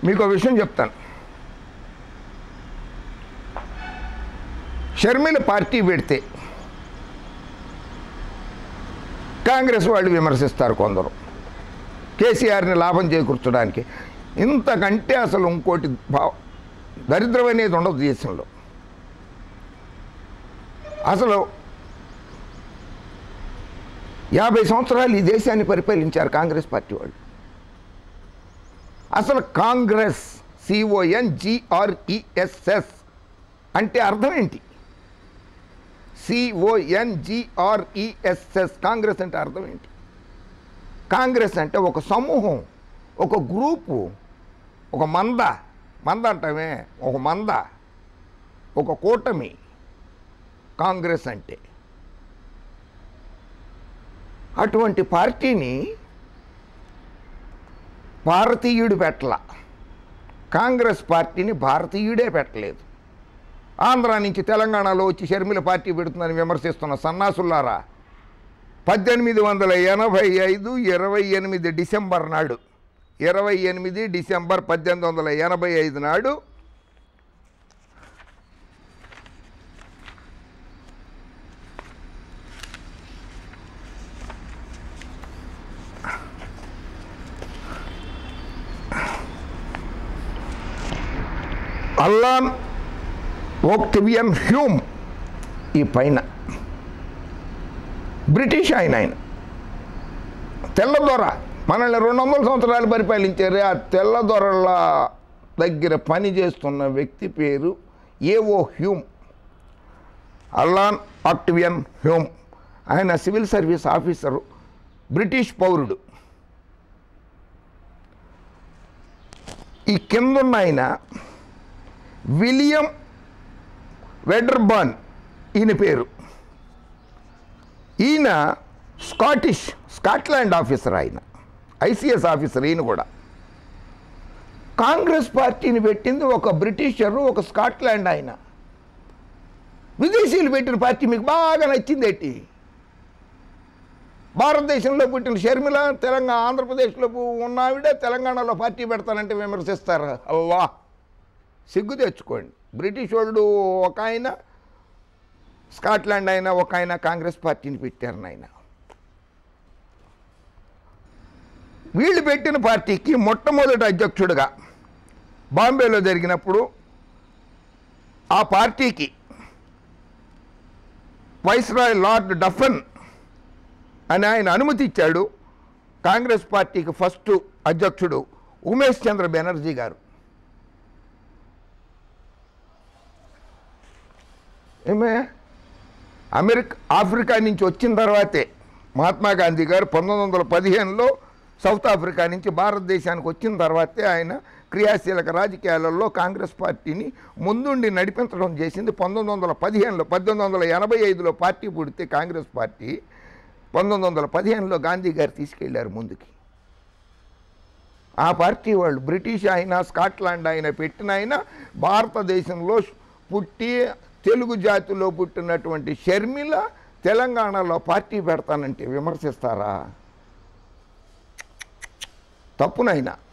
మీకు ఒక విషయం చెప్తాను షర్మిల పార్టీ పెడితే కాంగ్రెస్ వాళ్ళు విమర్శిస్తారు కొందరు కేసీఆర్ని లాభం చేకూర్చడానికి ఇంతకంటే అసలు ఇంకోటి భావ దరిద్రం అనేది ఉండదు దేశంలో అసలు యాభై సంవత్సరాలు ఈ దేశాన్ని పరిపాలించారు కాంగ్రెస్ పార్టీ వాళ్ళు అసలు కాంగ్రెస్ సిఓఎన్ జిఆర్ఈఎస్ఎస్ అంటే అర్థం ఏంటి సిఓఎన్ జిఆర్ఈఎస్ఎస్ కాంగ్రెస్ అంటే అర్థం ఏంటి కాంగ్రెస్ అంటే ఒక సమూహం ఒక గ్రూపు ఒక మంద మంద అంటామే ఒక మంద ఒక కూటమి కాంగ్రెస్ అంటే అటువంటి పార్టీని భారతీయుడు పెట్టల కాంగ్రెస్ పార్టీని భారతీయుడే పెట్టలేదు ఆంధ్ర నుంచి తెలంగాణలో వచ్చి షర్మిల పార్టీ పెడుతుందని విమర్శిస్తున్న సన్నాసుల్లారా పద్దెనిమిది వందల ఎనభై ఐదు ఇరవై ఎనిమిది డిసెంబర్ నాడు ఇరవై ఎనిమిది డిసెంబర్ పద్దెనిమిది వందల ఎనభై ఐదు నాడు అల్లాన్ ఓక్టివియన్ హ్యూమ్ ఈ పైన బ్రిటిష్ ఆయన ఆయన తెల్లదొర మనల్ని రెండు వందల సంవత్సరాలు పరిపాలించారు ఆ తెల్లదొరల దగ్గర పని చేస్తున్న వ్యక్తి పేరు A O Hume Allan Octavian Hume ఆయన సివిల్ సర్వీస్ ఆఫీసరు బ్రిటిష్ పౌరుడు ఈ కిందున్న ఆయన విలియం వెడర్బాన్ ఈయన పేరు ఈయన స్కాటిష్ స్కాట్లాండ్ ఆఫీసర్ ఆయన ఐసిఎస్ ఆఫీసర్ ఈయన కూడా కాంగ్రెస్ పార్టీని పెట్టింది ఒక బ్రిటిషరు ఒక స్కాట్లాండ్ ఆయన విదేశీయులు పెట్టిన పార్టీ మీకు బాగా నచ్చింది ఏంటి భారతదేశంలో పుట్టిన షర్మిల తెలంగాణ ఆంధ్రప్రదేశ్లో ఉన్న ఆవిడ తెలంగాణలో పార్టీ పెడతానంటే విమర్శిస్తారు అవ్వా సిగ్గు తెచ్చుకోండి బ్రిటిష్ వాళ్ళు ఒక ఆయన స్కాట్లాండ్ అయినా ఒక ఆయన కాంగ్రెస్ పార్టీని పెట్టారు ఆయన వీళ్ళు పెట్టిన పార్టీకి మొట్టమొదటి అధ్యక్షుడిగా బాంబేలో జరిగినప్పుడు ఆ పార్టీకి వైస్రాయ్ లార్డ్ డఫన్ అని ఆయన అనుమతి ఇచ్చాడు కాంగ్రెస్ పార్టీకి ఫస్ట్ అధ్యక్షుడు ఉమేష్ చంద్ర బెనర్జీ గారు ఏమే అమెరికా ఆఫ్రికా నుంచి వచ్చిన తర్వాతే మహాత్మా గాంధీ గారు పంతొమ్మిది వందల పదిహేనులో సౌత్ ఆఫ్రికా నుంచి భారతదేశానికి వచ్చిన తర్వాతే ఆయన క్రియాశీలక రాజకీయాలలో కాంగ్రెస్ పార్టీని ముందుండి నడిపించడం చేసింది పంతొమ్మిది వందల పదిహేనులో పద్దెనిమిది వందల ఎనభై ఐదులో పార్టీ పుడితే కాంగ్రెస్ పార్టీ పంతొమ్మిది వందల పదిహేనులో గాంధీ గారు తీసుకెళ్లారు ముందుకి ఆ పార్టీ వాళ్ళు బ్రిటిష్ అయినా స్కాట్లాండ్ అయినా పెట్టిన అయినా భారతదేశంలో పుట్టి తెలుగు జాతిలో పుట్టినటువంటి షర్మిల తెలంగాణలో పార్టీ పెడతానంటే విమర్శిస్తారా తప్పునైనా